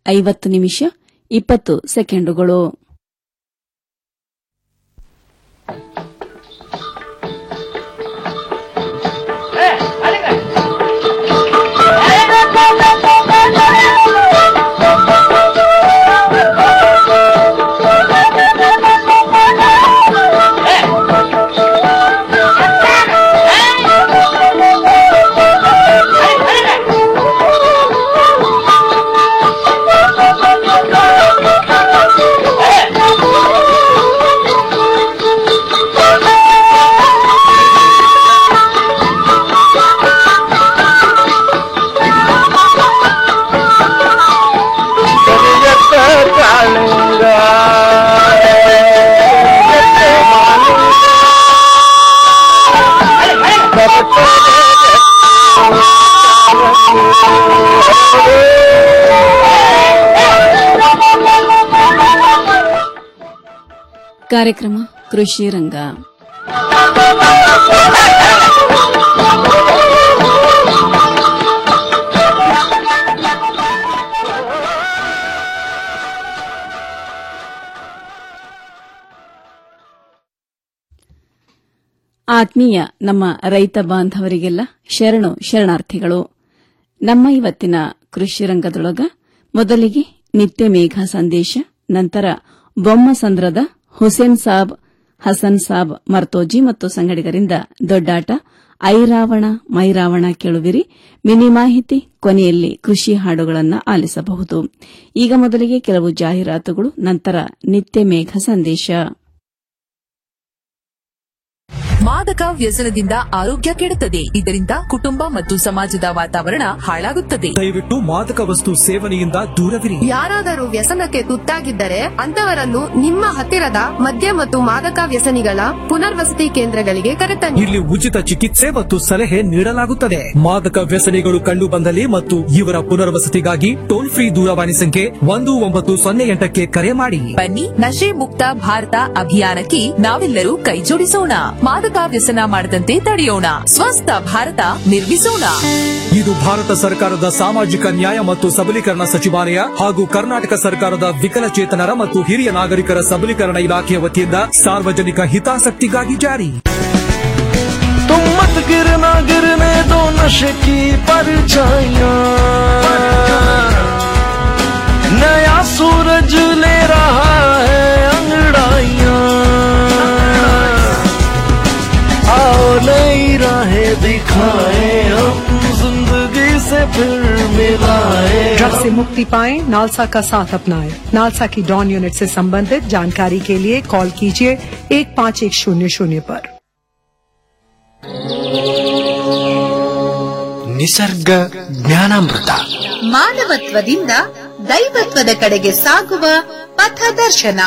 ಐವತ್ತು ನಿಮಿಷ ಇಪ್ಪತ್ತು ಸೆಕೆಂಡುಗಳು ಕಾರ್ಯಕ್ರಮ ಕೃಷಿ ರಂಗ ಆತ್ಮೀಯ ನಮ್ಮ ರೈತ ಬಾಂಧವರಿಗೆಲ್ಲ ಶರಣು ಶರಣಾರ್ಥಿಗಳು ನಮ್ಮ ಇವತ್ತಿನ ಕೃಷಿ ರಂಗದೊಳಗ ಮೊದಲಿಗೆ ನಿತ್ಯ ಮೇಘ ಸಂದೇಶ ನಂತರ ಬೊಮ್ಮಸಂದ್ರದ ಹುಸೇನ್ ಸಾಬ್ ಹಸನ್ ಸಾಬ್ ಮರ್ತೋಜಿ ಮತ್ತು ಸಂಗಡಿಗರಿಂದ ದೊಡ್ಡಾಟ ಐರಾವಣ ಮೈರಾವಣ ಕೇಳುವಿರಿ ಮಿನಿ ಮಾಹಿತಿ ಕೊನೆಯಲ್ಲಿ ಕೃಷಿ ಹಾಡುಗಳನ್ನು ಆಲಿಸಬಹುದು ಈಗ ಮೊದಲಿಗೆ ಕೆಲವು ಜಾಹೀರಾತುಗಳು ನಂತರ ನಿತ್ಯ ಮೇಘ ಸಂದೇಶ ಮಾದಕ ವ್ಯಸನದಿಂದ ಆರೋಗ್ಯ ಕೆಡುತ್ತದೆ ಇದರಿಂದ ಕುಟುಂಬ ಮತ್ತು ಸಮಾಜದ ವಾತಾವರಣ ಹಾಳಾಗುತ್ತದೆ ದಯವಿಟ್ಟು ಮಾದಕ ವಸ್ತು ಸೇವನೆಯಿಂದ ದೂರವಿರಿ ಯಾರಾದರೂ ವ್ಯಸನಕ್ಕೆ ತುತ್ತಾಗಿದ್ದರೆ ಅಂತವರನ್ನು ನಿಮ್ಮ ಹತ್ತಿರದ ಮದ್ಯ ಮತ್ತು ಮಾದಕ ವ್ಯಸನಿಗಳ ಪುನರ್ವಸತಿ ಕೇಂದ್ರಗಳಿಗೆ ಕರೆತನ್ನಿ ಇಲ್ಲಿ ಉಚಿತ ಚಿಕಿತ್ಸೆ ಮತ್ತು ಸಲಹೆ ನೀಡಲಾಗುತ್ತದೆ ಮಾದಕ ವ್ಯಸನಿಗಳು ಕಂಡು ಬಂದಲ್ಲಿ ಮತ್ತು ಇವರ ಪುನರ್ವಸತಿಗಾಗಿ ಟೋಲ್ ಫ್ರೀ ದೂರವಾಣಿ ಸಂಖ್ಯೆ ಒಂದು ಒಂಬತ್ತು ಸೊನ್ನೆ ಎಂಟಕ್ಕೆ ಕರೆ ಮಾಡಿ ಬನ್ನಿ ನಶೆ ಮುಕ್ತ ಭಾರತ ಅಭಿಯಾನಕ್ಕೆ ನಾವೆಲ್ಲರೂ ಕೈಜೋಡಿಸೋಣ ಮಾದಕ ವ್ಯಸನ ಮಾಡದಂತೆ ತಡೆಯೋಣ ಸ್ವಸ್ಥ ಭಾರತ ನಿರ್ಮಿಸೋಣ ಇದು ಭಾರತ ಸರ್ಕಾರದ ಸಾಮಾಜಿಕ ನ್ಯಾಯ ಮತ್ತು ಸಬಲೀಕರಣ ಸಚಿವಾಲಯ ಹಾಗೂ ಕರ್ನಾಟಕ ಸರ್ಕಾರದ ವಿಕಲಚೇತನರ ಮತ್ತು ಹಿರಿಯ ನಾಗರಿಕರ ಸಬಲೀಕರಣ ಇಲಾಖೆಯ ವತಿಯಿಂದ ಸಾರ್ವಜನಿಕ ಹಿತಾಸಕ್ತಿಗಾಗಿ ಜಾರಿ तुम मत गिरना गिरने दो नशे की परछाइयाँ नया सूरज ले रहा है अंगड़ाइयाँ आओ नई राहें दिखाए हम जिंदगी से फिर मिलाए ड्रग से मुक्ति पाएं नालसा का साथ अपनाएं नालसा की डॉन यूनिट से संबंधित जानकारी के लिए कॉल कीजिए एक पाँच एक शून्य शून्य पर ನಿಸರ್ಗ ಜ್ಞಾನಾಮೃತ ಮಾನವತ್ವದಿಂದ ದೈವತ್ವದ ಕಡೆಗೆ ಸಾಗುವ ಪಥದರ್ಶನ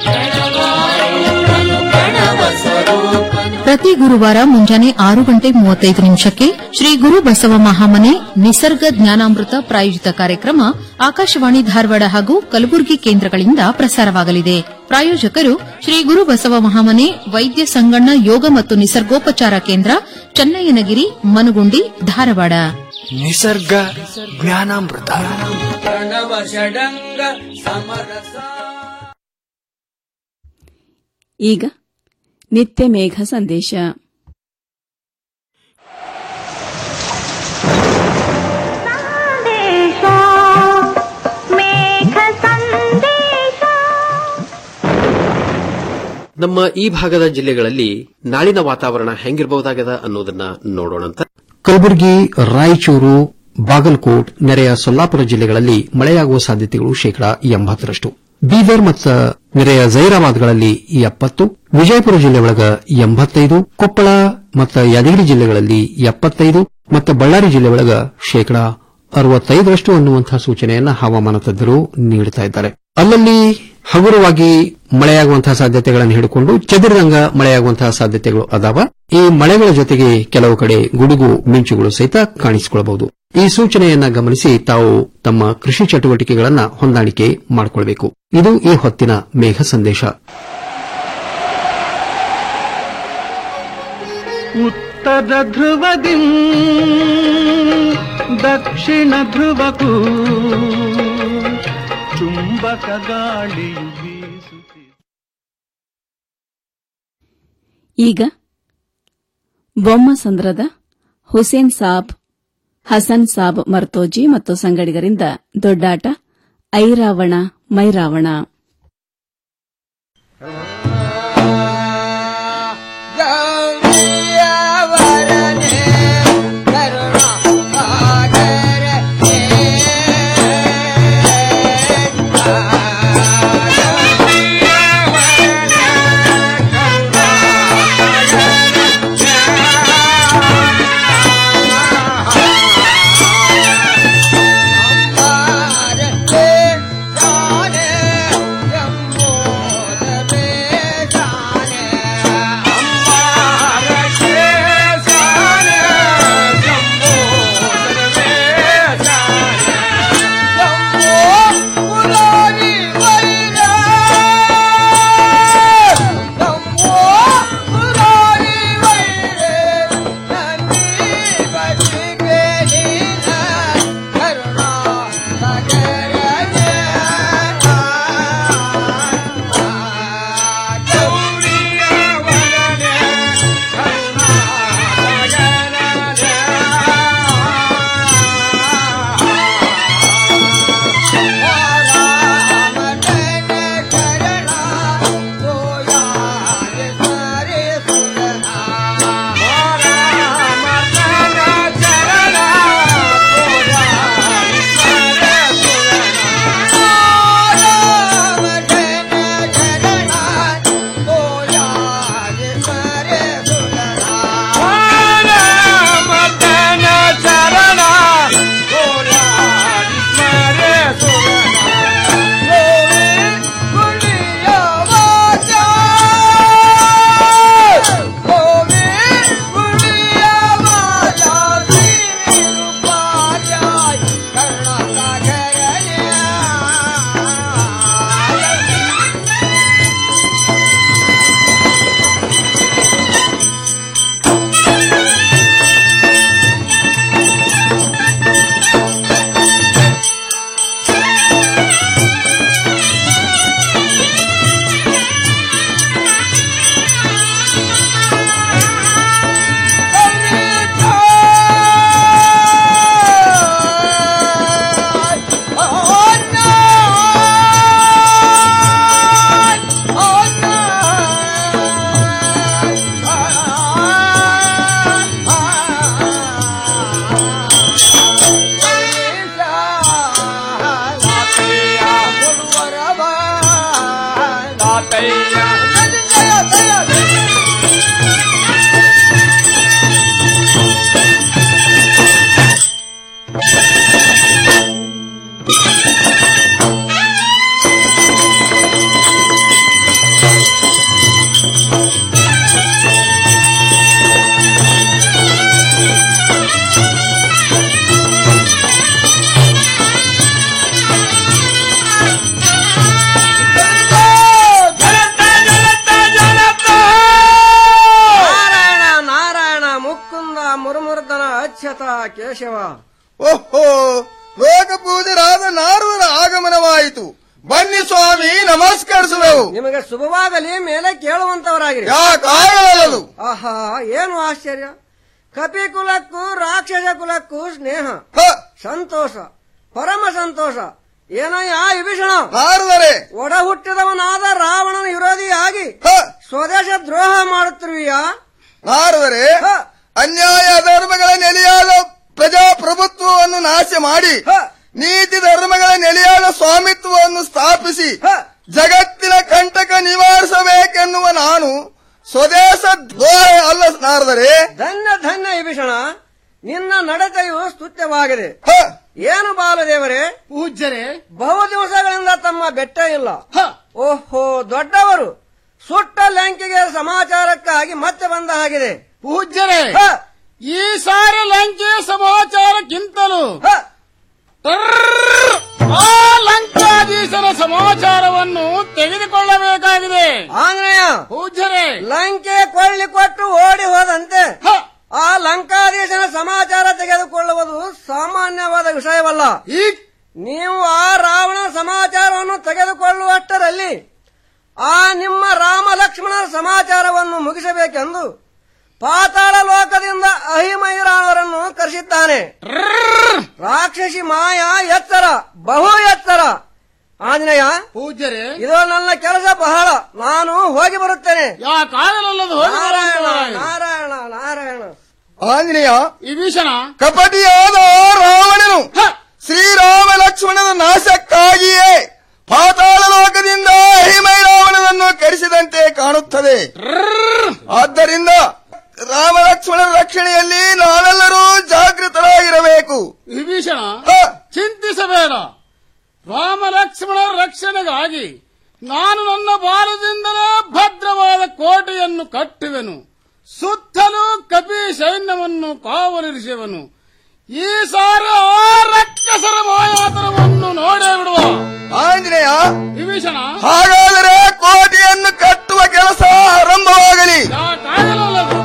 ಪ್ರತಿ ಗುರುವಾರ ಮುಂಜಾನೆ ಆರು ಗಂಟೆ ಮೂವತ್ತೈದು ನಿಮಿಷಕ್ಕೆ ಶ್ರೀ ಗುರು ಬಸವ ಮಹಾಮನೆ ನಿಸರ್ಗ ಜ್ಞಾನಾಮೃತ ಪ್ರಾಯೋಜಿತ ಕಾರ್ಯಕ್ರಮ ಆಕಾಶವಾಣಿ ಧಾರವಾಡ ಹಾಗೂ ಕಲಬುರಗಿ ಕೇಂದ್ರಗಳಿಂದ ಪ್ರಸಾರವಾಗಲಿದೆ ಪ್ರಾಯೋಜಕರು ಶ್ರೀ ಗುರು ಬಸವ ಮಹಾಮನೆ ವೈದ್ಯ ಸಂಗಣ್ಣ ಯೋಗ ಮತ್ತು ನಿಸರ್ಗೋಪಚಾರ ಕೇಂದ್ರ ಚನ್ನಯ್ಯನಗಿರಿ ಮನುಗುಂಡಿ ಧಾರವಾಡ ನಿಸರ್ಗ ಜ್ಞಾನಾಮೃತ ಈಗ ನಿತ್ಯ ಮೇಘ ಸಂದೇಶ ನಮ್ಮ ಈ ಭಾಗದ ಜಿಲ್ಲೆಗಳಲ್ಲಿ ನಾಳಿನ ವಾತಾವರಣ ಹೆಂಗಿರಬಹುದಾಗದ ಅನ್ನೋದನ್ನ ನೋಡೋಣಂತ ಕಲಬುರಗಿ ರಾಯಚೂರು ಬಾಗಲಕೋಟ್ ನೆರೆಯ ಸೊಲ್ಲಾಪುರ ಜಿಲ್ಲೆಗಳಲ್ಲಿ ಮಳೆಯಾಗುವ ಸಾಧ್ಯತೆಗಳು ಶೇಕಡಾ ಎಂಬತ್ತರಷ್ಟು ಬೀದರ್ ಮತ್ತು ನೆರೆಯ ಜೈರಾಬಾದ್ಗಳಲ್ಲಿ ಎಪ್ಪತ್ತು ವಿಜಯಪುರ ಜಿಲ್ಲೆ ಒಳಗ ಎಂಬತ್ತೈದು ಕೊಪ್ಪಳ ಮತ್ತು ಯಾದಗಿರಿ ಜಿಲ್ಲೆಗಳಲ್ಲಿ ಎಪ್ಪತ್ತೈದು ಮತ್ತು ಬಳ್ಳಾರಿ ಜಿಲ್ಲೆ ಒಳಗ ಶೇಕಡಾ ಅರವತ್ತೈದರಷ್ಟು ಅನ್ನುವಂತಹ ಸೂಚನೆಯನ್ನ ಹವಾಮಾನ ತಜ್ಞರು ನೀಡುತ್ತಾ ಇದ್ದಾರೆ ಅಲ್ಲಲ್ಲಿ ಹಗುರವಾಗಿ ಮಳೆಯಾಗುವಂತಹ ಸಾಧ್ಯತೆಗಳನ್ನು ಹಿಡಿಕೊಂಡು ಚದುರಿದಂಗ ಮಳೆಯಾಗುವಂತಹ ಸಾಧ್ಯತೆಗಳು ಅದಾವ ಈ ಮಳೆಗಳ ಜೊತೆಗೆ ಕೆಲವು ಕಡೆ ಗುಡುಗು ಮಿಂಚುಗಳು ಸಹಿತ ಕಾಣಿಸಿಕೊಳ್ಳಬಹುದು ಈ ಸೂಚನೆಯನ್ನ ಗಮನಿಸಿ ತಾವು ತಮ್ಮ ಕೃಷಿ ಚಟುವಟಿಕೆಗಳನ್ನ ಹೊಂದಾಣಿಕೆ ಮಾಡಿಕೊಳ್ಳಬೇಕು ಇದು ಈ ಹೊತ್ತಿನ ಮೇಘ ಸಂದೇಶ ಉತ್ತರ ಧ್ರುವದಿ ದಕ್ಷಿಣ ಧ್ರುವಕ್ಕೂ ಮೂಲಕ ಗಾಳಿಯು ಬೀಸುತ್ತಿದೆ ಈಗ ಬೊಮ್ಮಸಂದ್ರದ ಹುಸೇನ್ ಸಾಬ್ ಹಸನ್ ಸಾಬ್ ಮರ್ತೋಜಿ ಮತ್ತು ಸಂಗಡಿಗರಿಂದ ದೊಡ್ಡಾಟ ಐರಾವಣ ಮೈರಾವಣ ನಾರಾಯಣ ನಾರಾಯಣ ಮುಕ್ಕುಂದ ಮುರುಮುರ್ದನ ಅಚ್ಯುತ ಕೇಶವ ಓಹೋ ಲೋಕ ಪೂಜರಾದ ನಾರದರ ಆಗಮನವಾಯಿತು ಬನ್ನಿ ಸ್ವಾಮಿ ನಮಸ್ಕರಿಸುವೆವು ನಿಮಗೆ ಶುಭವಾಗಲಿ ಮೇಲೆ ಕೇಳುವಂತವರಾಗಿರಿ ಯಾಕಾಗಲದು ಆಹಾ ಏನು ಆಶ್ಚರ್ಯ ಕಪಿ ಕುಲಕ್ಕೂ ರಾಕ್ಷಸ ಕುಲಕ್ಕೂ ಸ್ನೇಹ ಸಂತೋಷ ಪರಮ ಸಂತೋಷ ಏನಯ್ಯ ವಿಭೀಷಣ ನಾರದರೆ ಒಡ ಹುಟ್ಟಿದವನಾದ ರಾವಣನ ವಿರೋಧಿಯಾಗಿ ಸ್ವದೇಶ ದ್ರೋಹ ಮಾಡುತ್ತಿರುವಿಯಾ ನಾರದರೆ ಅನ್ಯಾಯ ಧರ್ಮಗಳ ನೆಲೆಯಾದ ಪ್ರಜಾಪ್ರಭುತ್ವವನ್ನು ನಾಶ ಮಾಡಿ ನೀತಿ ಧರ್ಮಗಳ ನೆಲೆಯಾದ ಸ್ವಾಮಿತ್ವವನ್ನು ಸ್ಥಾಪಿಸಿ ಜಗತ್ತಿನ ಕಂಟಕ ನಿವಾರಿಸಬೇಕೆನ್ನುವ ನಾನು ಸ್ವದೇಶ ದ್ರೋಹ ಅಲ್ಲ ನಾರದರೆ ಧನ್ಯ ಧನ್ಯ ವಿಭೀಷಣ ನಿನ್ನ ನಡತೆಯು ಸ್ತುತ್ಯವಾಗಿದೆ ಏನು ಬಾಲದೇವರೇ ಪೂಜ್ಯರೇ ಬಹು ದಿವಸಗಳಿಂದ ತಮ್ಮ ಬೆಟ್ಟ ಇಲ್ಲ ಓಹೋ ದೊಡ್ಡವರು ಸುಟ್ಟ ಲಂಕೆಗೆ ಸಮಾಚಾರಕ್ಕಾಗಿ ಮತ್ತೆ ಬಂದ ಹಾಗಿದೆ ಪೂಜ್ಯರೇ ಈ ಸಾರಿ ಲಂಕೆ ಸಮಾಚಾರಕ್ಕಿಂತಲೂ ಟರ್ರ್ ಆ ಲಂಕಾಧೀಶರ ಸಮಾಚಾರವನ್ನು ತೆಗೆದುಕೊಳ್ಳಬೇಕಾಗಿದೆ ಆಂಗ್ನೇಯ ಪೂಜ್ಯರೇ ಲಂಕೆ ಕೊಳ್ಳಿ ಕೊಟ್ಟು ಓಡಿ ಹೋದಂತೆ ಆ ಲಂಕಾಧೀಶನ ಸಮಾಚಾರ ತೆಗೆದುಕೊಳ್ಳುವುದು ಸಾಮಾನ್ಯವಾದ ವಿಷಯವಲ್ಲ ನೀವು ಆ ರಾವಣ ಸಮಾಚಾರವನ್ನು ಪ್ರಾಣವನ್ನು ತೆಗೆದುಕೊಳ್ಳುವಷ್ಟರಲ್ಲಿ ಆ ನಿಮ್ಮ ರಾಮ ಲಕ್ಷ್ಮಣರ ಸಮಾಚಾರವನ್ನು ಮುಗಿಸಬೇಕೆಂದು ಪಾತಾಳ ಲೋಕದಿಂದ ಅಹಿಮೈರಾಣವರನ್ನು ಕರೆಸಿದ್ದಾನೆ ರಾಕ್ಷಸಿ ಮಾಯ ಎತ್ತರ ಬಹು ಎತ್ತರ ಆಂಜನೇಯ ಪೂಜ್ಯರೇ ಇದು ನನ್ನ ಕೆಲಸ ಬಹಳ ನಾನು ಹೋಗಿ ಬರುತ್ತೇನೆ ಯಾಕಾಗಲಲ್ಲದು ಹೋಗಿ ನಾರಾಯಣ ಬರುತ್ತೇನೆ. ನಾರಾಯಣ ನಾರಾಯಣ ಆಂಜನೇಯ ವಿಭೀಷಣ ಕಪಟಿಯಾದ ರಾವಣನು ಶ್ರೀರಾಮ ಲಕ್ಷ್ಮಣನ ನಾಶಕ್ಕಾಗಿಯೇ ಪಾತಾಳ ಲೋಕದಿಂದ ಹಿಮೈ ರಾವಣನನ್ನು ಕರೆಸಿದಂತೆ ಕಾಣುತ್ತದೆ ಆದ್ದರಿಂದ ರಾಮ ಲಕ್ಷ್ಮಣನ ರಕ್ಷಣೆಯಲ್ಲಿ ನಾವೆಲ್ಲರೂ ಜಾಗೃತರಾಗಿರಬೇಕು ವಿಭೀಷಣ ಚಿಂತಿಸಬೇಡ ರಾಮ ಲಕ್ಷ್ಮಣರ ರಕ್ಷಣೆಗಾಗಿ ನಾನು ನನ್ನ ಬಾಲದಿಂದಲೇ ಭದ್ರವಾದ ಕೋಟೆಯನ್ನು ಕಟ್ಟುವೆನು ಸುತ್ತಲೂ ಕಪಿ ಸೈನ್ಯವನ್ನು ಕಾವಲಿರಿಸುವನು ಈ ಸಾರಿ ಆ ರಕ್ಕಸರ ಮಾಯಾತನವನ್ನು ನೋಡೇ ಬಿಡುವ ಆಂಜನೇಯ ವಿಭೀಷಣ ಹಾಗಾದರೆ ಕೋಟೆಯನ್ನು ಕಟ್ಟುವ ಕೆಲಸ ಆರಂಭವಾಗಲಿ ಯಾಕಾಗಲಲ್ಲದು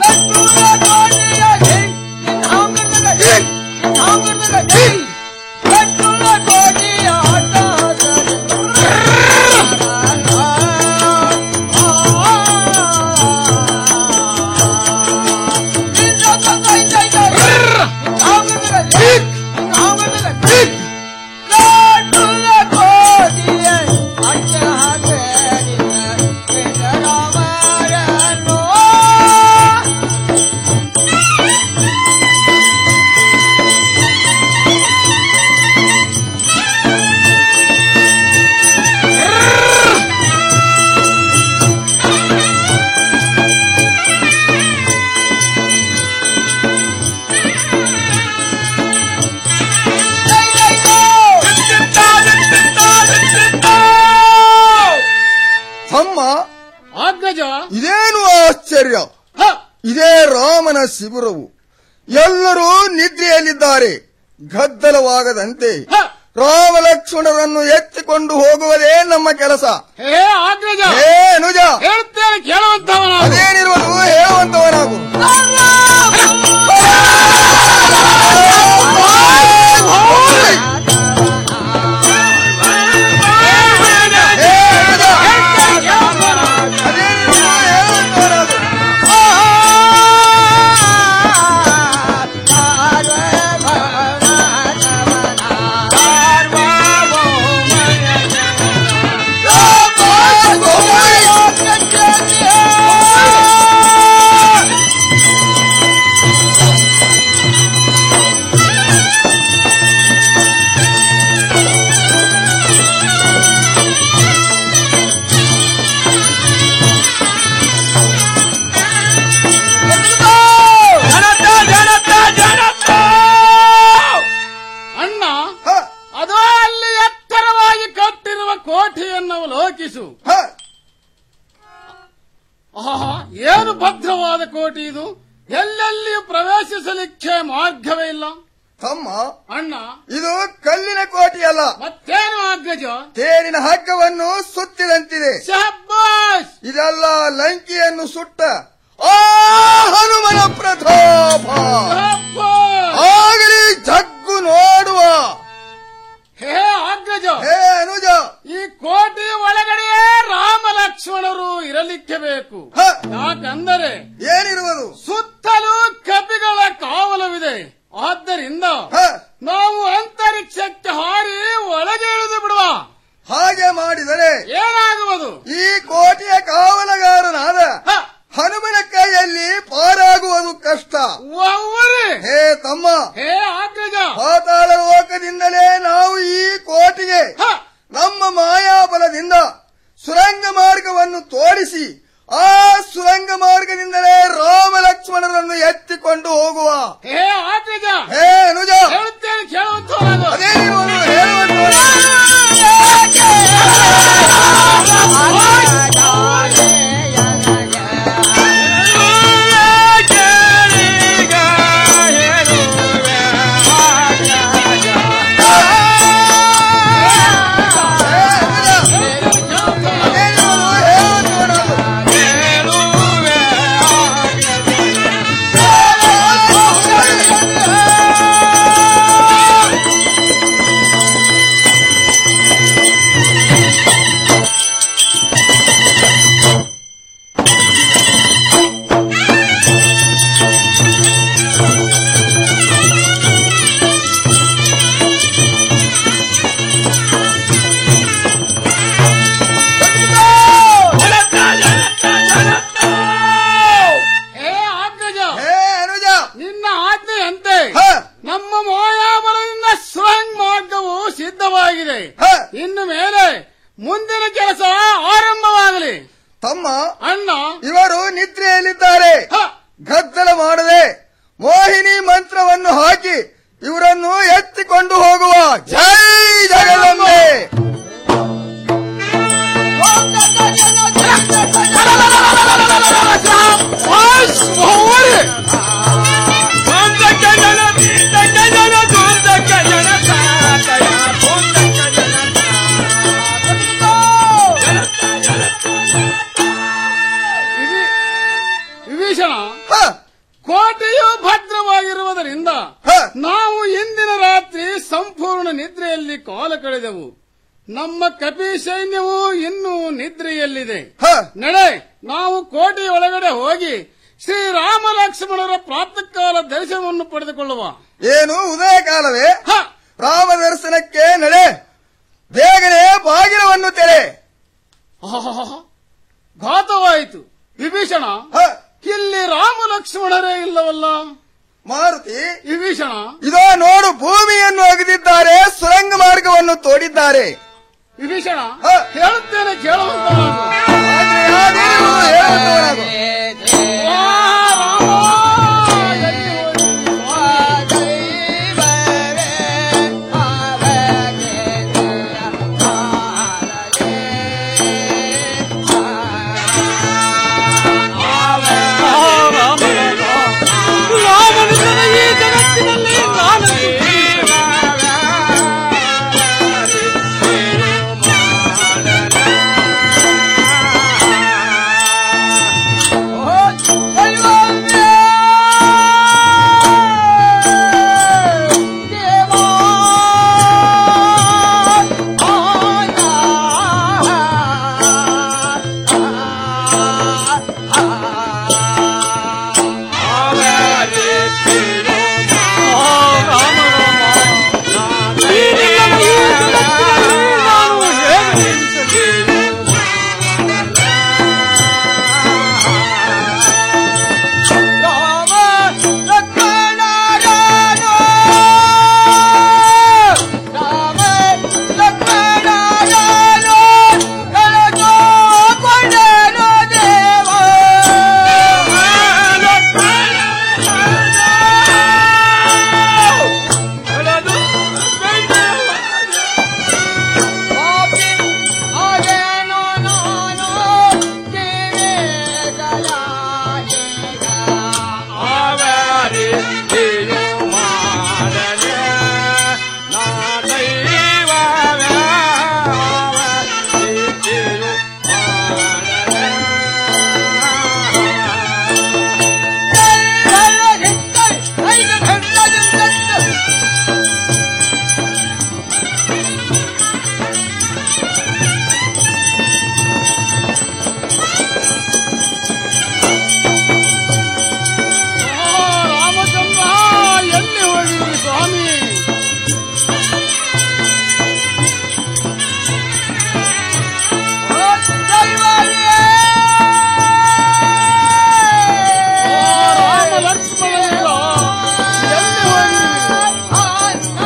ತಮ್ಮ ಅಗ್ಗಜ ಇದೇನು ಆಶ್ಚರ್ಯ ಇದೇ ರಾಮನ ಶಿಬಿರವು ಎಲ್ಲರೂ ನಿದ್ರೆಯಲ್ಲಿದ್ದಾರೆ ಗದ್ದಲವಾಗದಂತೆ ರಾಮ ಲಕ್ಷ್ಮಣರನ್ನು ಎತ್ತಿಕೊಂಡು ಹೋಗುವುದೇ ನಮ್ಮ ಕೆಲಸ ಹೇ ಅಗ್ಗಜ ಹೇ ಅನುಜ ಹೇಳ್ತೇನೆ ಕೇಳುವಂತವನ ಅದೇನಿರುವುದು ಹೇಳುವಂತವನಾಗು ಅಣ್ಣ ಅದೋ ಅಲ್ಲಿ ಎತ್ತರವಾಗಿ ಕಟ್ಟಿರುವ ಕೋಟೆಯನ್ನು ಅವಲೋಕಿಸು ಆಹಾ ಏನು ಭದ್ರವಾದ ಕೋಟೆ ಇದು ಎಲ್ಲೆಲ್ಲಿಯೂ ಪ್ರವೇಶಿಸಲಿಕ್ಕೆ ಮಾರ್ಗವೇ ಇಲ್ಲ ತಮ್ಮ ಅಣ್ಣ ಇದು ಕಲ್ಲಿನ ಕೋಟೆಯಲ್ಲ ಮತ್ತೇನು ಅಗ್ಗಜ ತೇರಿನ ಹಗ್ಗವನ್ನು ಸುತ್ತಿದಂತಿದೆ ಶಹಬ್ಬಾಸ್ ಇದೆಲ್ಲ ಲಂಕಿಯನ್ನು ಸುಟ್ಟ ಆ ಹನುಮನ ಪ್ರತಾಪ ಆಗಲಿ ಜಗ್ಗು ನೋಡುವ ಹೇ ಅಗ್ಗಜ ಹೇ ಅನುಜ ಈ ಕೋಟೆಯ ಒಳಗಡೆಯೇ ರಾಮ ಲಕ್ಷ್ಮಣರು ಇರಲಿಕ್ಕೆ ಬೇಕು ಯಾಕಂದರೆ ಏನಿರುವುದು ಸುತ್ತಲೂ ಕಪಿಗಳ ಕಾವಲವಿದೆ ಆದ್ದರಿಂದ ನಾವು ಅಂತರಿಕ್ಷಕ್ಕೆ ಹಾರಿ ಒಳಗೆ ಇಳಿದು ಬಿಡುವ ಹಾಗೆ ಮಾಡಿದರೆ ಏನಾಗುವುದು ಈ ಕೋಟೆಯ ಕಾವಲಗಾರನಾದ ಹನುಮನ ಕೈಯಲ್ಲಿ ಪಾರಾಗುವುದು ಕಷ್ಟ ಹೇ ತಮ್ಮ ಹೇ ಅಗ್ರಜ ಪಾತಾಳ ಲೋಕದಿಂದಲೇ ನಾವು ಈ ಕೋಟೆಗೆ ನಮ್ಮ ಮಾಯಾಬಲದಿಂದ ಸುರಂಗ ಮಾರ್ಗವನ್ನು ತೋರಿಸಿ ಆ ಸುರಂಗ ಮಾರ್ಗದಿಂದಲೇ ರಾಮ ಲಕ್ಷ್ಮಣರನ್ನು ಎತ್ತಿಕೊಂಡು ಹೋಗುವ ಹೇ ಅಗ್ರಜ ಹೇ ಅನುಜ ಹೇಳುತ್ತೇನೆ ಕೇಳುವಂತವನಾಗು ಅದೇನಿರುವುದು ಹೇಳುವಂತವನು ಹೇ ಇನ್ನು ಮೇಲೆ ಮುಂದಿನ ಕೆಲಸ ಆರಂಭವಾಗಲಿ ತಮ್ಮ ಅಣ್ಣ ಇವರು ನಿದ್ರೆಯಲ್ಲಿದ್ದಾರೆ ಗದ್ದಲ ಮಾಡದೆ ಮೋಹಿನಿ ಮಂತ್ರವನ್ನು ಹಾಕಿ ಇವರನ್ನು ಎತ್ತಿಕೊಂಡು ಹೋಗುವ ಜೈ ಜಗದಂಬೆ ವಿಭೀಷಣ ಕೋಟೆಯು ಭದ್ರವಾಗಿರುವುದರಿಂದ ನಾವು ಇಂದಿನ ರಾತ್ರಿ ಸಂಪೂರ್ಣ ನಿದ್ರೆಯಲ್ಲಿ ಕಾಲ ಕಳೆದೆವು ನಮ್ಮ ಕಪಿ ಸೈನ್ಯವು ಇನ್ನೂ ನಿದ್ರೆಯಲ್ಲಿದೆ ನಡೆ ನಾವು ಕೋಟೆಯ ಒಳಗಡೆ ಹೋಗಿ ಶ್ರೀರಾಮ ಲಕ್ಷ್ಮಣರ ಪ್ರಾತಃಕಾಲ ದರ್ಶನವನ್ನು ಪಡೆದುಕೊಳ್ಳುವ ಏನು ಉದಯ ಕಾಲವೇ ರಾಮ ದರ್ಶನಕ್ಕೆ ನಡೆ ಬೇಗನೆ ಬಾಗಿಲವನ್ನು ತೆರೆ ಆಹಾಹಾಹಾ. ಘಾತವಾಯಿತು ವಿಭೀಷಣ ಇಲ್ಲಿ ರಾಮ ಲಕ್ಷ್ಮಣರೇ ಇಲ್ಲವಲ್ಲ ಮಾರುತಿ ವಿಭೀಷಣ ಇದೋ ನೋಡು ಭೂಮಿಯನ್ನು ಅಗೆದಿದ್ದಾರೆ ಸುರಂಗ ಮಾರ್ಗವನ್ನು ತೋಡಿದ್ದಾರೆ ವಿಭೀಷಣ ಹೇಳುತ್ತೇನೆ ಕೇಳುವಂತ ರಾಮಚಂದ್ರ ಎಲ್ಲಿ ಹೋಗಿರಿ ಸ್ವಾಮಿ ರಾಮ ಲಕ್ಷ್ಮಣರಿಲ್ಲ ಎಲ್ಲಿ ಹೋಗಿರಿ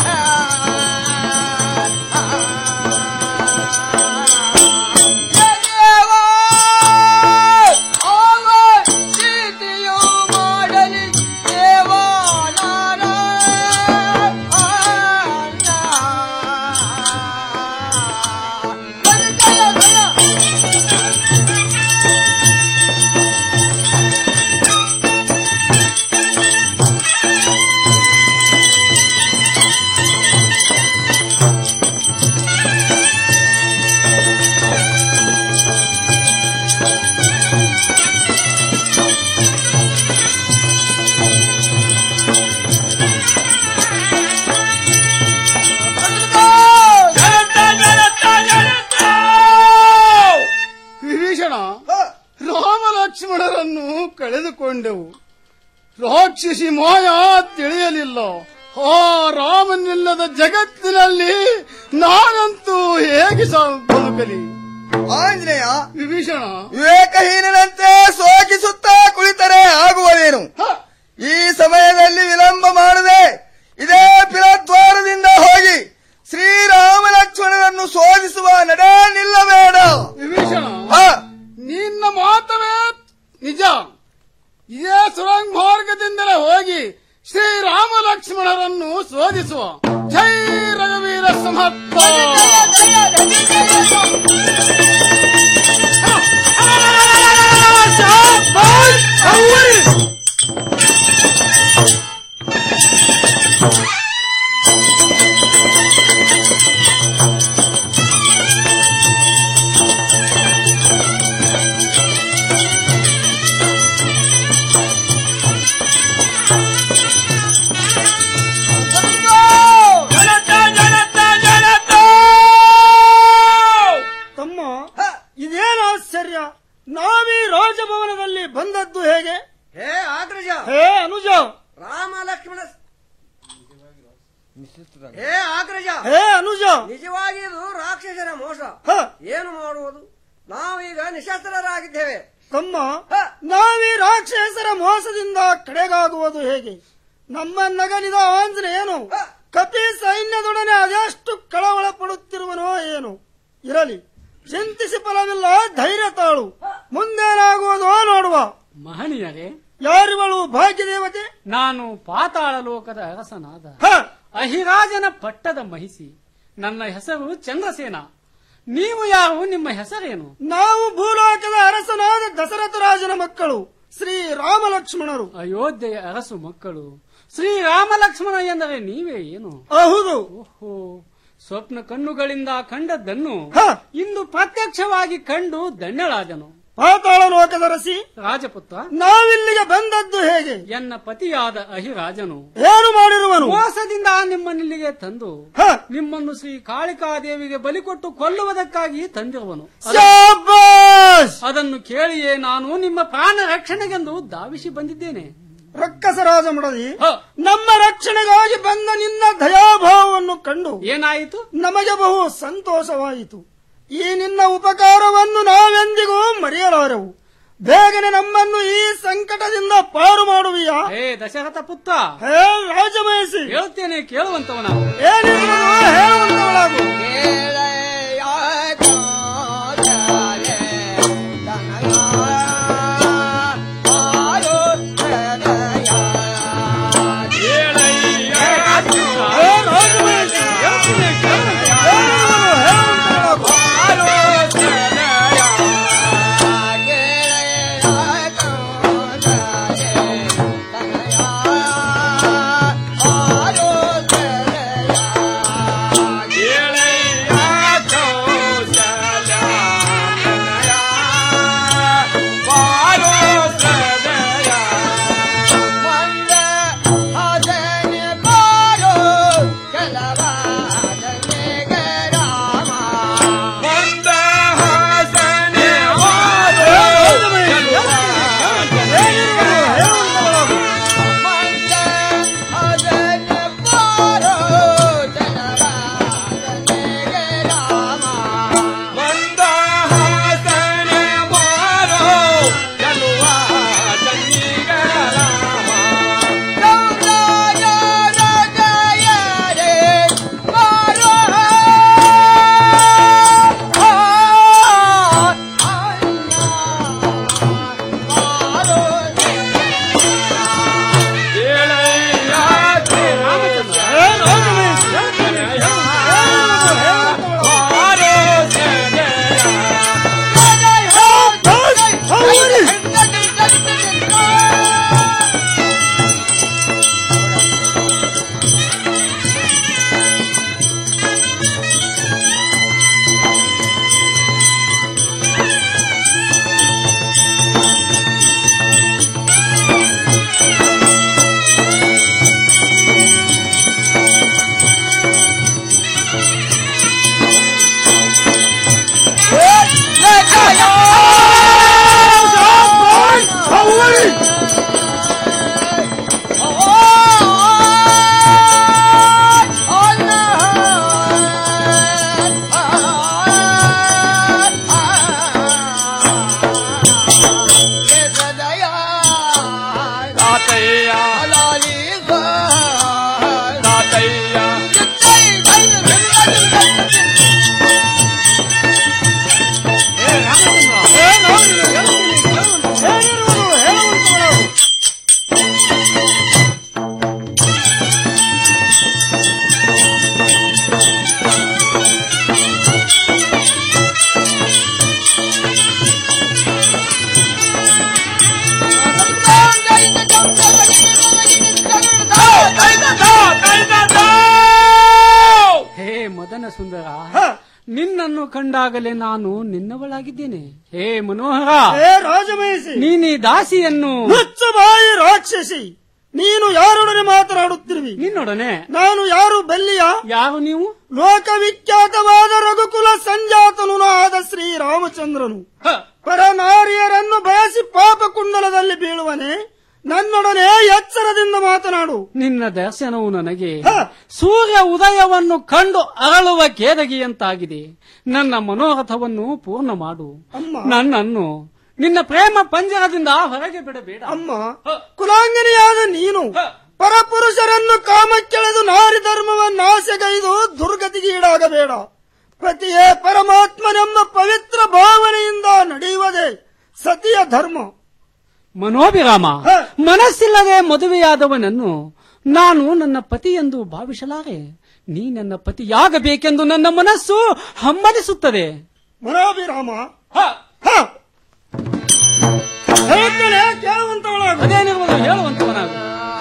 ವಿಭೀಷಣ ರಾಮ ಲಕ್ಷ್ಮಣರನ್ನು ಕಳೆದುಕೊಂಡೆವು ರಾಕ್ಷಸಿ ಮಾಯ ತಿಳಿಯಲಿಲ್ಲ ಆ ರಾಮನಿಲ್ಲದ ಜಗತ್ತಿನಲ್ಲಿ ನಾನಂತೂ ಹೇಗೆ ಸಾ- ಬದುಕಲಿ ಆಂಜನೇಯ ವಿಭೀಷಣ ವಿವೇಕಹೀನನಂತೆ ಸೋಕಿಸುತ್ತಾ ಕುಳಿತರೆ ಆಗುವುದೇನು ಈ ಸಮಯದಲ್ಲಿ ವಿಳಂಬ ಮಾಡದೆ ಇದೇ ಪಿರದ್ವಾರದಿಂದ ಹೋಗಿ ಶ್ರೀರಾಮ ಲಕ್ಷ್ಮಣರನ್ನು ರಾಕ್ಷಸರ ಮೋಸ ಏನು ಮಾಡುವುದು ನಾವೀಗ ನಿಶಸ್ತ್ರರಾಗಿದ್ದೇವೆ ತಮ್ಮ ನಾವೀ ರಾಕ್ಷಸರ ಮೋಸದಿಂದ ಕಡೆಗಾಗುವುದು ಹೇಗೆ ನಮ್ಮ ನಗಲಿದ ಆಂಜನೇಯನು ಕಪಿ ಸೈನ್ಯದೊಡನೆ ಅದೆಷ್ಟು ಕಳವಳ ಪಡುತ್ತಿರುವನೋ ಏನು ಇರಲಿ ಚಿಂತಿಸಿ ಫಲವಿಲ್ಲ ಧೈರ್ಯ ತಾಳು ಮುಂದೇನಾಗುವುದೋ ನೋಡುವ ಮಹನೀಯರೇ ಯಾರಿವಳು ಭಾಗ್ಯದೇವತೆ ನಾನು ಪಾತಾಳ ಲೋಕದ ಅರಸನಾದ ಅಹಿರಾಜನ ಪಟ್ಟದ ಮಹಿಸಿ ನನ್ನ ಹೆಸರು ಚಂದ್ರಸೇನ ನೀವು ಯಾರು ನಿಮ್ಮ ಹೆಸರೇನು ನಾವು ಭೂಲೋಕದ ಅರಸನಾದ ದಶರಥ ರಾಜನ ಮಕ್ಕಳು ಶ್ರೀ ರಾಮ ಲಕ್ಷ್ಮಣರು ಅಯೋಧ್ಯೆಯ ಅರಸು ಮಕ್ಕಳು ಶ್ರೀರಾಮ ಲಕ್ಷ್ಮಣ ಎಂದರೆ ನೀವೇ ಏನು ಹೌದು ಓಹೋ ಸ್ವಪ್ನ ಕಣ್ಣುಗಳಿಂದ ಕಂಡದ್ದನ್ನು ಇಂದು ಪ್ರತ್ಯಕ್ಷವಾಗಿ ಕಂಡು ಧನ್ಯಳಾದನು ಪಾತಾಳ ಲೋಕದ ರಸಿ ರಾಜಪುತ್ರ ನಾವಿಲ್ಲಿಗೆ ಬಂದದ್ದು ಹೇಗೆ ಎನ್ನ ಪತಿಯಾದ ಅಹಿರಾಜನು ಏನು ಮಾಡಿರುವನು ಮೋಸದಿಂದ ನಿಮ್ಮನ್ನಿಲ್ಲಿಗೆ ತಂದು ನಿಮ್ಮನ್ನು ಶ್ರೀ ಕಾಳಿಕಾದೇವಿಗೆ ಬಲಿ ಕೊಟ್ಟು ಕೊಲ್ಲುವುದಕ್ಕಾಗಿ ತಂದಿರುವನು ಶಾಬಾಷ್! ಅದನ್ನು ಕೇಳಿಯೇ ನಾನು ನಿಮ್ಮ ಪ್ರಾಣ ರಕ್ಷಣೆಗೆಂದು ಧಾವಿಸಿ ಬಂದಿದ್ದೇನೆ ರಕ್ಕಸರಾಜ ಮಡದಿ ನಮ್ಮ ರಕ್ಷಣೆಗಾಗಿ ಬಂದ ನಿನ್ನ ದಯಾಭಾವವನ್ನು ಕಂಡು ಏನಾಯಿತು ನಮಗೆ ಬಹು ಸಂತೋಷವಾಯಿತು ಈ ನಿನ್ನ ಉಪಕಾರವನ್ನು ನಾವೆಂದಿಗೂ ಮರೆಯಲಾರೆವು ಬೇಗನೆ ನಮ್ಮನ್ನು ಈ ಸಂಕಟದಿಂದ ಪಾರು ಮಾಡುವಿಯಾ ಹೇ ದಶರಥ ಪುತ್ರ ಹೇ ರಾಜಮಹಿಷಿ ಹೇಳ್ತೇನೆ ಕೇಳುವಂತವನ ಏನಿರುವುದು ಹೇಳುವಂತವಳಾಗು ಹೇ ಮದನ ಸುಂದರ ನಿನ್ನನ್ನು ಕಂಡಾಗಲೇ ನಾನು ನಿನ್ನವಳಾಗಿದ್ದೇನೆ ಹೇ ಮನೋಹರ ಹೇ ರಾಜಮಹಿಷಿ ನೀನೀ ದಾಸಿಯನ್ನು ಹುಚ್ಚು ಬಾಯಿ ರಾಕ್ಷಸಿ ನೀನು ಯಾರೊಡನೆ ಮಾತನಾಡುತ್ತಿರುವಿ ನಿನ್ನೊಡನೆ ನಾನು ಯಾರು ಬಲ್ಲಿಯ ಯಾರು ನೀವು ಲೋಕವಿಖ್ಯಾತವಾದ ರಘುಕುಲ ಸಂಜಾತನು ಆದ ಶ್ರೀರಾಮಚಂದ್ರನು ಪರನಾರಿಯರನ್ನು ಬಯಸಿ ಪಾಪ ಕುಂಡಲದಲ್ಲಿ ಬೀಳುವನೆ ನನ್ನೊಡನೆ ಎಚ್ಚರದಿಂದ ಮಾತನಾಡು ನಿನ್ನ ದರ್ಶನವು ನನಗೆ ಸೂರ್ಯ ಉದಯವನ್ನು ಕಂಡು ಅರಳುವ ಕೇದಗಿಯಂತಾಗಿದೆ ನನ್ನ ಮನೋರಥವನ್ನು ಪೂರ್ಣ ಮಾಡು ನನ್ನನ್ನು ನಿನ್ನ ಪ್ರೇಮ ಪಂಜರದಿಂದ ಹೊರಗೆ ಬಿಡಬೇಡ ಅಮ್ಮ ಕುಲಾಂಗನಿಯಾದ ನೀನು ಪರಪುರುಷರನ್ನು ಕಾಮಕ್ಕೆಳೆದು ನಾರಿ ಧರ್ಮವನ್ನಾಸೆಗೈದು ದುರ್ಗತಿಗೆ ಈಡಾಗಬೇಡ ಪತಿಯೇ ಪರಮಾತ್ಮನೆಂಬ ಪವಿತ್ರ ಭಾವನೆಯಿಂದ ನಡೆಯುವುದೇ ಸತಿಯ ಧರ್ಮ ಮನೋಭಿರಾಮ ಮನಸ್ಸಿಲ್ಲದೆ ಮದುವೆಯಾದವನನ್ನು ನಾನು ನನ್ನ ಪತಿ ಎಂದು ಭಾವಿಸಲಾರೆ ನೀ ನನ್ನ ಪತಿಯಾಗಬೇಕೆಂದು ನನ್ನ ಮನಸ್ಸು ಹಮ್ಮಲಿಸುತ್ತದೆ ಮನೋಭಿರಾಮ ಹೇಳ್ತೇನೆ ಕೇಳುವಂತವಳಾಗು ಅದೇನಿರುವುದು ಹೇಳುವಂತವನಾಗು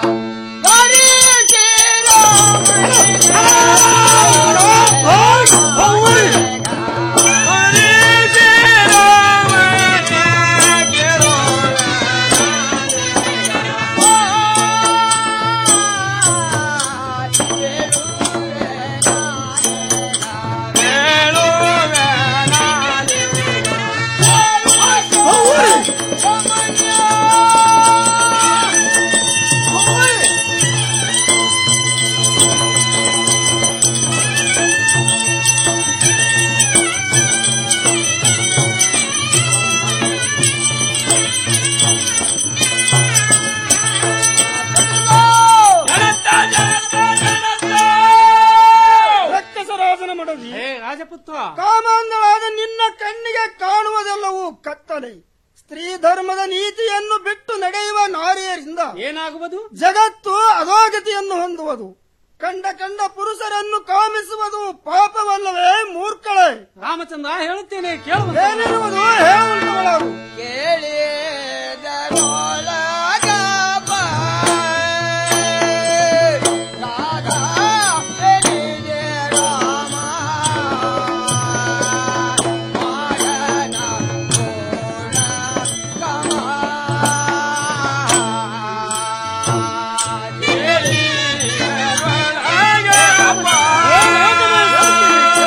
ರಕ್ಕಸರಾಜನ ಮಡದಿ ರಾಜಪುತ್ರ ಕಾಮಾಂಧಳಾದ ನಿನ್ನ ಕಣ್ಣಿಗೆ ಕಾಣುವುದೆಲ್ಲವೂ ಕತ್ತಲೆ ಸ್ತ್ರೀ ಧರ್ಮದ ನೀತಿಯನ್ನು ಬಿಟ್ಟು ನಡೆಯುವ ನಾರಿಯರಿಂದ ಏನಾಗುವುದು ಜಗತ್ತು ಅಧೋಗತಿಯನ್ನು ಹೊಂದುವುದು ಕಂಡ ಕಂಡ ಪುರುಷರನ್ನು ಕಾಮಿಸುವುದು ಪಾಪವಲ್ಲವೇ ಮೂರ್ಖಳೆ ರಾಮಚಂದ್ರ ಹೇಳುತ್ತೇನೆ ಕೇಳುವ ಏನಿರುವುದು ಹೇಳುವಂತವಳಾಗು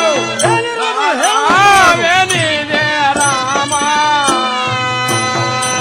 ರಾಮ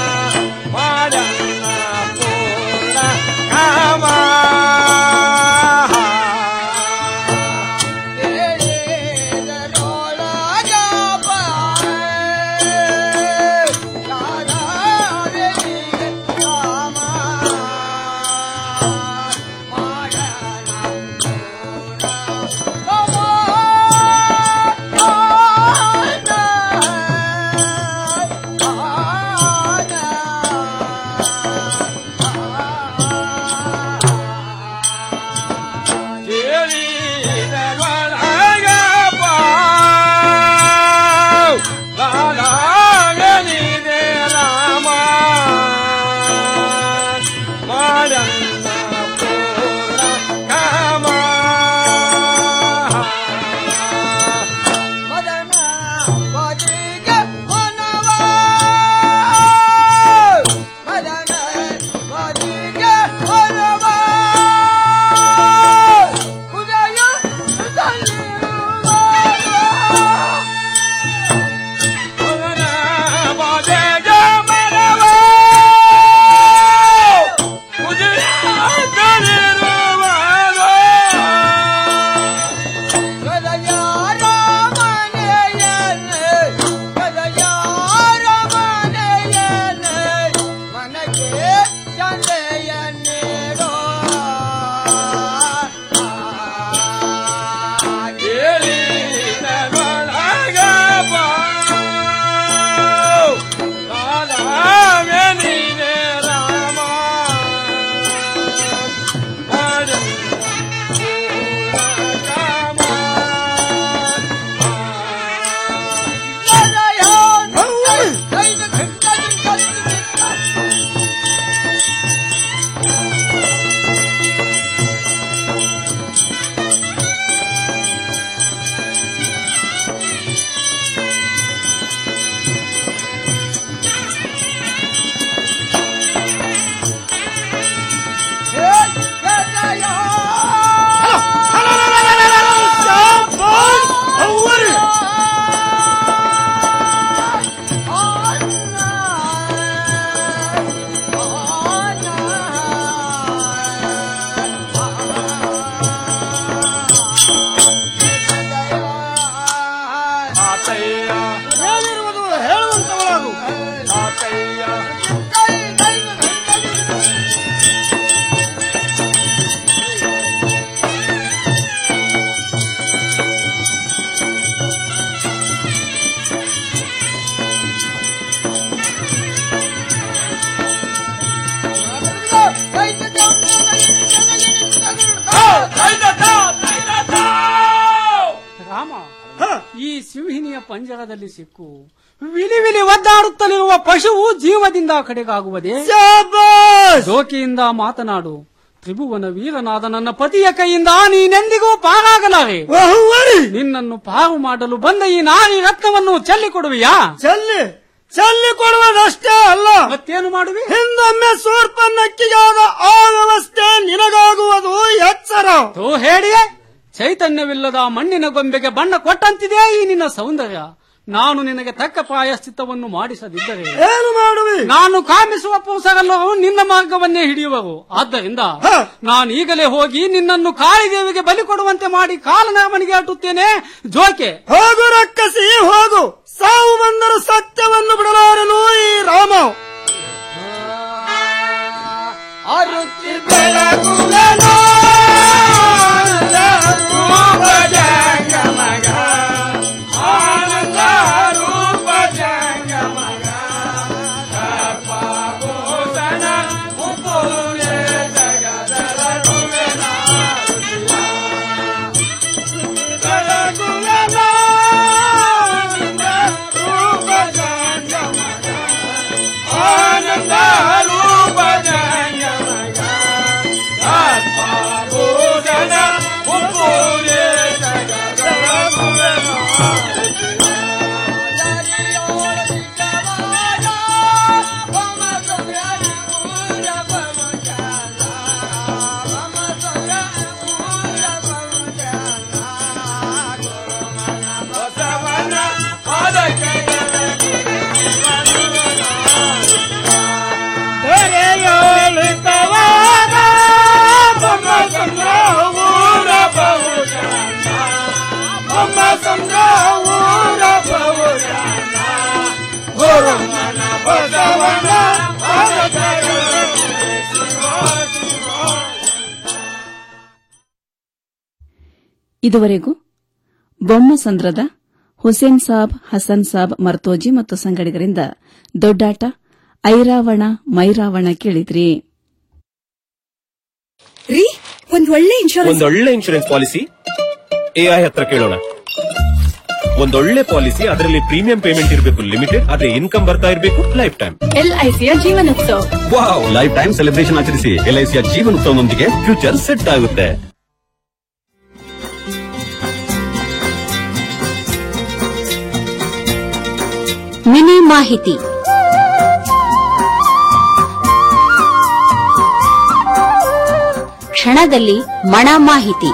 ಏನಿರುವುದು ಹೇಳುವಂತವಳಾಗು ರಾಮ ಈ ಸಿಂಹಿನಿಯ ಪಂಜರದಲ್ಲಿ ಸಿಕ್ಕು ವಿಲಿ ವಿಲಿ ಒದ್ದಾಡುತ್ತಲಿರುವ ಪಶುವು ಜೀವದಿಂದ ಕಡೆಗಾಗುವುದೇ ಜೋಕಿಯಿಂದ ಮಾತನಾಡು ತ್ರಿಭುವನ ವೀರನಾದ ನನ್ನ ಪತಿಯ ಕೈಯಿಂದ ನೀನೆಂದಿಗೂ ಪಾರಾಗಲಾರೆ ನಿನ್ನನ್ನು ಪಾರು ಮಾಡಲು ಬಂದ ಈ ನಾರಿ ರತ್ನವನ್ನು ಚೆಲ್ಲಿ ಕೊಡುವಿಯಾ ಚೆಲ್ಲಿ ಚೆಲ್ಲಿ ಕೊಡುವುದಷ್ಟೇ ಅಲ್ಲ ಮತ್ತೇನು ಮಾಡುವಿ ಹಿಂದೊಮ್ಮೆ ಸೂರ್ಪನ್ನಕ್ಕಿಗಾದ ಆ ವ್ಯವಸ್ಥೆ ನಿನಗಾಗುವುದು ಎಚ್ಚರ ತೋ ಹೇಳಿಯೇ ಚೈತನ್ಯವಿಲ್ಲದ ಮಣ್ಣಿನ ಗೊಂಬೆಗೆ ಬಣ್ಣ ಕೊಟ್ಟಂತಿದೆ ಈ ನಿನ್ನ ಸೌಂದರ್ಯ ನಾನು ನಿನಗೆ ತಕ್ಕ ಪ್ರಾಯಶ್ಚಿತ್ತವನ್ನು ಮಾಡಿಸದಿದ್ದರೆ ಏನು ಮಾಡುವಿ ನಾನು ಕಾಮಿಸುವ ಪುರುಷರೆಲ್ಲರೂ ನಿನ್ನ ಮಾರ್ಗವನ್ನೇ ಹಿಡಿಯುವರು ಆದ್ದರಿಂದ ನಾನು ಈಗಲೇ ಹೋಗಿ ನಿನ್ನನ್ನು ಕಾಳಿದೇವಿಗೆ ಬಲಿ ಕೊಡುವಂತೆ ಮಾಡಿ ಕಾಲನಾಮನಿಗೆ ಅಟ್ಟುತ್ತೇನೆ ಜೋಕೆ ಹೋಗು ರಕ್ಕಸಿ ಹೋಗು ಸಾವು ಬಂದರೂ ಸತ್ಯವನ್ನು ಬಿಡಲಾರನು ಈ ರಾಮ ಇದುವರೆಗೂ ಬೊಮ್ಮಸಂದ್ರದ ಹುಸೇನ್ ಸಾಬ್ ಹಸನ್ ಸಾಬ್ ಮರ್ತೋಜಿ ಮತ್ತು ಸಂಗಡಿಗರಿಂದ ದೊಡ್ಡಾಟ ಐರಾವಣ ಮೈರಾವಣ ಕೇಳಿದ್ರಿ ರೀ ಒಂದ್ ಒಳ್ಳೆ ಇನ್ಶೂರೆನ್ಸ್ ಒಂದೊಳ್ಳೆ ಇನ್ಶೂರೆನ್ಸ್ ಪಾಲಿಸಿ ಎಐ ಹತ್ರ ಕೇಳೋಣ ಒಂದೊಳ್ಳೆ ಪಾಲಿಸಿ ಅದರಲ್ಲಿ ಪ್ರೀಮಿಯಂ ಪೇಮೆಂಟ್ ಇರಬೇಕು ಲಿಮಿಟೆಡ್ ಅದೇ ಇನ್ಕಮ್ ಬರ್ತಾ ಇರಬೇಕು ಲೈಫ್ ಟೈಮ್ ಎಲ್ಐಸಿಯ ಜೀವನೋತ್ಸವ ವಾವ್ ಲೈಫ್ ಟೈಮ್ ಸೆಲೆಬ್ರೇಷನ್ ಆಚರಿಸಿ ಎಲ್ಐಸಿಯ ಜೀವನೋತ್ಸವದೊಂದಿಗೆ ಫ್ಯೂಚರ್ ಸೆಟ್ ಆಗುತ್ತೆ ಮಿನಿ ಮಾಹಿತಿ ಕ್ಷಣದಲ್ಲಿ ಮಣ ಮಾಹಿತಿ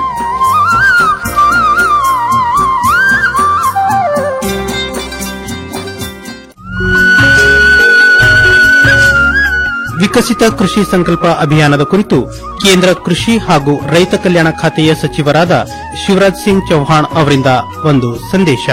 ವಿಕಸಿತ ಕೃಷಿ ಸಂಕಲ್ಪ ಅಭಿಯಾನದ ಕುರಿತು ಕೇಂದ್ರ ಕೃಷಿ ಹಾಗೂ ರೈತ ಕಲ್ಯಾಣ ಖಾತೆಯ ಸಚಿವರಾದ ಶಿವರಾಜ್ ಸಿಂಗ್ ಚೌಹಾಣ್ ಅವರಿಂದ ಒಂದು ಸಂದೇಶ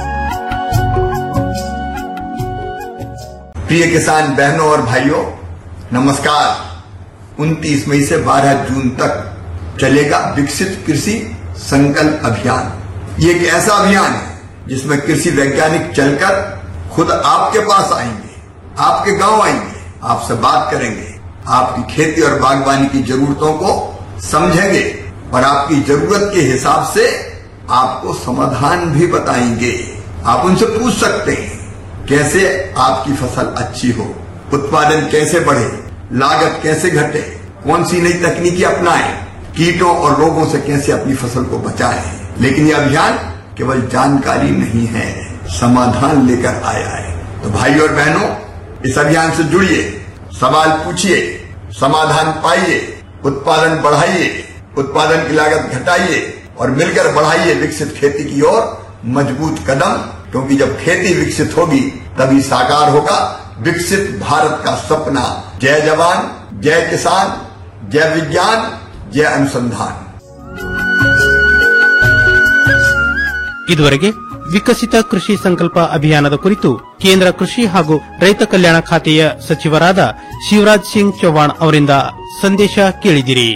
प्रिय किसान बहनों और भाइयों नमस्कार 29 मई से 12 जून तक चलेगा विकसित कृषि संकल्प अभियान ये एक ऐसा अभियान है जिसमें कृषि वैज्ञानिक चलकर खुद आपके पास आएंगे आपके गांव आएंगे आपसे बात करेंगे आपकी खेती और बागवानी की जरूरतों को समझेंगे और आपकी जरूरत के हिसाब से आपको समाधान भी बताएंगे आप उनसे पूछ सकते हैं कैसे आपकी फसल अच्छी हो उत्पादन कैसे बढ़े लागत कैसे घटे कौन सी नई तकनीकी अपनाएं कीटों और रोगों से कैसे अपनी फसल को बचाएं लेकिन ये अभियान केवल जानकारी नहीं है समाधान लेकर आया है तो भाई और बहनों इस अभियान से जुड़िए सवाल पूछिए समाधान पाइए उत्पादन बढ़ाइए उत्पादन की लागत घटाइए और मिलकर बढ़ाइए विकसित खेती की ओर मजबूत कदम क्योंकि जब खेती विकसित होगी तभी साकार होगा विकसित भारत का सपना जय जवान जय किसान जय विज्ञान जय अनुसंधान ಇದುವರೆಗೆ ವಿಕಸಿತ ಕೃಷಿ ಸಂಕಲ್ಪ ಅಭಿಯಾನದ ಕುರಿತು ಕೇಂದ್ರ ಕೃಷಿ ಹಾಗೂ ರೈತ ಕಲ್ಯಾಣ ಖಾತೆಯ ಸಚಿವರಾದ ಶಿವರಾಜ್ ಸಿಂಗ್ ಚೌಹಾಣ್ ಅವರಿಂದ ಸಂದೇಶ ಕೇಳಿದಿರಿ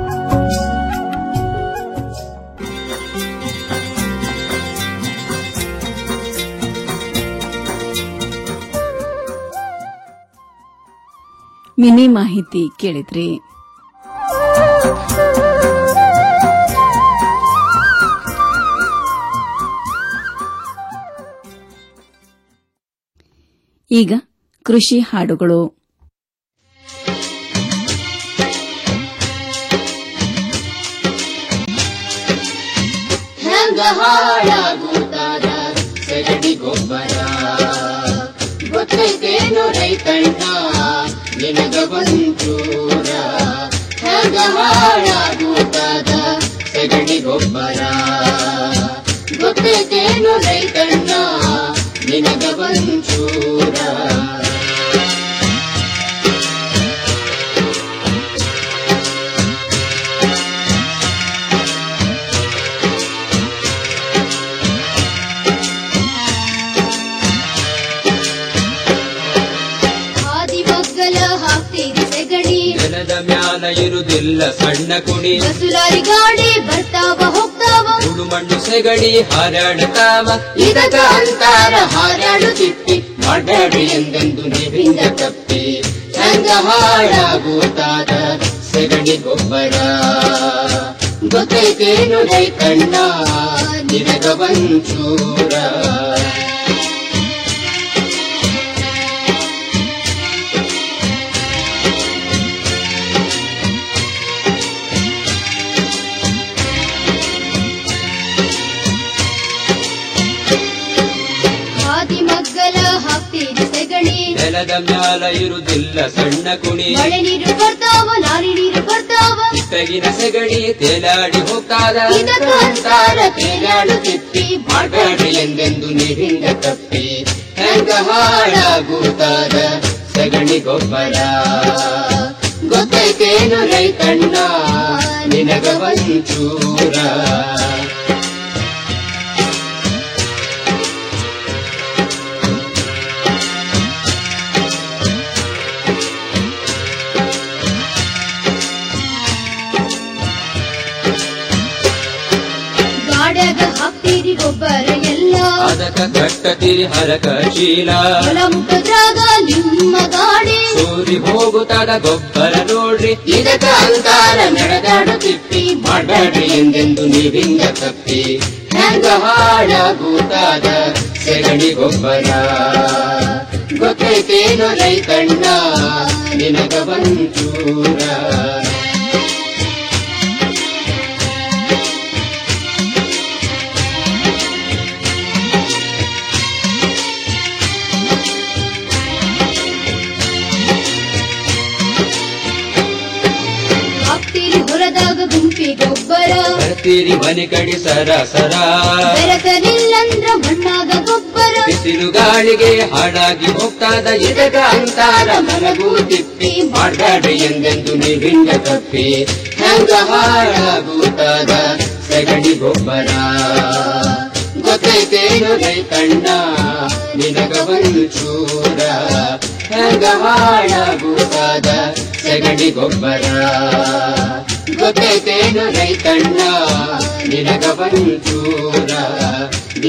ಮಿನಿ ಮಾಹಿತಿ ಕೇಳಿದ್ರಿ ಈಗ ಕೃಷಿ ಹಾಡುಗಳು ಹೆಂಗ ಹಾಳಾಗುತ್ತಾದ ಸಗಣಿ ಗೊಬ್ಬರ ಗೊತ್ತೈತೇನು ರೈತಣ್ಣ ನಿನಗ ಒಂಚೂರ ಹೆಂಗ ಹಾಳಾಗುತ್ತಾದ ಸಗಣಿ ಗೊಬ್ಬರ ಗೊತ್ತೈತೇನು ರೈತಣ್ಣ ನಿನಗ ಒಂಚೂರ ಹಾದಿಮಗ್ಗಲ ಹಾಕ್ತೀರಿ ಸೆಗಣಿ ನೆಲದ ಮ್ಯಾಲ ಇರುದಿಲ್ಲ ಸಣ್ಣ ಕುಣಿ ಬಸುಲಾರಿ ಗಾಡಿ ಬರ್ತಾವ ಹೋಗ್ತಾವ ಉಳು ಮಣ್ಣು ಸೆಗಡಿ ಹಾರಾಡ್ತಾವ ಇದಕ ಅಂತಾರ ಹಾರಾಡುತ್ತಿತ್ತಿ ಮಾಡಬೇಡಿ ಎಂದೆಂದು ನೀವಿಂದ ತಪ್ಪಿ ಹೆಂಗ ಹಾಳಾಗುತ್ತಾದ ಸೆಗಣಿ ಗೊಬ್ಬರ ಗೊತ್ತೈತೇನು ರೈತಣ್ಣ ನಿನಗ ಒಂಚೂರ ಹಾದಿಮಗ್ಗಲ ಹಾಕ್ತೀರಿ ಸೆಗಣಿ ನೆಲದ ಮ್ಯಾಲ ಇರುದಿಲ್ಲ ಸಣ್ಣ ಕುಣಿ ಮಳೆ ನೀರು ಬರ್ತಾವ ಲಾರಿ ನೀರು ಬರ್ತಾವ ತೆಗಿನ ಸೆಗಡಿ ತೇಲಾಡಿ ಹೋಗ್ತಾದ ಇದಕ ಅಂತಾರ ತೇಲಾಡುತ್ತಿತ್ತಿ ಮಾಡಬೇಡಿ ಎಂದೆಂದು ನೀವಿಂದ ತಪ್ಪಿ ಹೆಂಗ ಹಾಳಾಗುತ್ತಾದ ಸಗಣಿ ಗೊಬ್ಬರ ಗೊತ್ತೈತೇನು ರೈತಣ್ಣ ನಿನಗ ಒಂಚೂರ ಗಾಡ್ಯಾಗ ಹಾಕ್ತೀರಿ ಗೊಬ್ಬರ ಎಲ್ಲ ಅದಕ ಕಟ್ಟತಿರಿ ಹರಕ ಚೀಲ ಹೊಲ ಮುಟ್ಟದ್ರಾಗ ನಿಮ್ಮ ಗಾಡಿ ಸೂರಿ ಹೋಗುತ್ತಾದ ಗೊಬ್ಬರ ನೋಡ್ರಿ ಇದಕ ಅಂತಾರ ನಡೆದಾಡುತ್ತಿತ್ತಿ ಮಾಡಬೇಡಿ ಎಂದೆಂದು ನೀವಿಂದ ತಪ್ಪಿ ಹೆಂಗ ಹಾಳಾಗುತ್ತಾದ ಸೆಗಣಿ ಗೊಬ್ಬರ ಗೊತ್ತೈತೇನು ರೈತಣ್ಣ ನಿನಗ ಒಂಚೂರ ಹಾಕ್ತೀರಿ ಹೊಲದಾಗ ಗುಂಪಿ ಗೊಬ್ಬರ ಬರ್ತೀರಿ ಮನೆ ಕಡೆ ಸರ ಸರ ಬೆರಕಲಿಲ್ಲಂದ್ರ ಮಣ್ಣಾಗ ಗೊಬ್ಬರ ಬಿಸಿಲು ಗಾಳಿಗೆ ಹಾಡಾಗಿ ಹೋಗ್ತಾದ ಇದಕ ಅಂತಾರ ಮಲಗು ತಿಪ್ಪಿ ಮಾಡಬೇಡಿ ಎಂದೆಂದು ನೀವಿಂದ ತಪ್ಪಿ ಹೆಂಗ ಹಾಳಾಗುತ್ತಾದ ಸಗಣಿ ಗೊಬ್ಬರ ಗೊತ್ತೈತೇನು ರೈತಣ್ಣ ನಿನಗ ಒಂಚೂರ ಹೆಂಗ ಹಾಳಾಗುತ್ತಾದ ಸಗಣಿ ಗೊಬ್ಬರ ಗೊತ್ತೈತೇನು ರೈತಣ್ಣ ನಿನಗ ಒಂಚೂರ